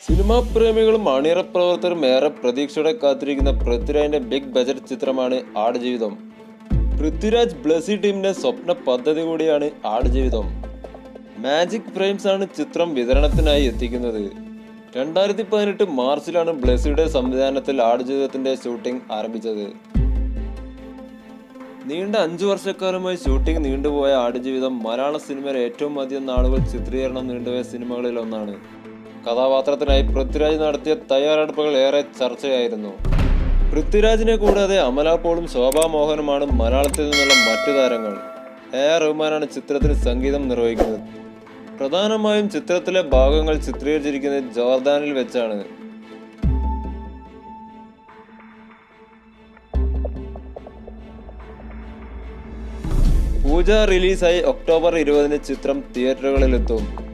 cinema പ്രേമികളും അണിയറ പ്രവർത്തകരും ഏറെ പ്രതീക്ഷയോടെ കാത്തിരിക്കുന്ന പൃഥ്വിരാജിന്റെ ബിഗ് ബജറ്റ് ചിത്രമാണ് ആടുജീവിതം പൃഥ്വിരാജ് ബ്ലസി ടീമിന്റെ സ്വപ്ന പദ്ധതി കൂടിയാണ് ആടുജീവിതം മാജിക് ഫ്രെയിംസ് ആണ് ചിത്രം വിതരണത്തിനായി എത്തിക്കുന്നത് രണ്ടായിരത്തി പതിനെട്ട് മാർച്ചിലാണ് ബ്ലസിയുടെ സംവിധാനത്തിൽ ആടുജീവിതത്തിന്റെ ഷൂട്ടിംഗ് ആരംഭിച്ചത് നീണ്ട അഞ്ചു വർഷക്കാലമായി ഷൂട്ടിംഗ് നീണ്ടുപോയ ആടുജീവിതം മലയാള സിനിമയിൽ ഏറ്റവും അധികം നാളുകൾ ചിത്രീകരണം നീണ്ടുപോയ സിനിമകളിൽ ഒന്നാണ് കഥാപാത്രത്തിനായി പൃഥ്വിരാജ് നടത്തിയ തയ്യാറെടുപ്പുകൾ ഏറെ ചർച്ചയായിരുന്നു പൃഥ്വിരാജിനെ കൂടാതെ അമല പോളും ശോഭാ മോഹനുമാണ് മലയാളത്തിൽ നിന്നുള്ള മറ്റു താരങ്ങൾ എ ആർ റഹ്മാനാണ് ചിത്രത്തിന് സംഗീതം നിർവഹിക്കുന്നത് പ്രധാനമായും ചിത്രത്തിലെ ഭാഗങ്ങൾ ചിത്രീകരിച്ചിരിക്കുന്നത് ജോർദാനിൽ വെച്ചാണ് പൂജ റിലീസായി ഒക്ടോബർ ഇരുപതിന് ചിത്രം തിയേറ്ററുകളിലെത്തും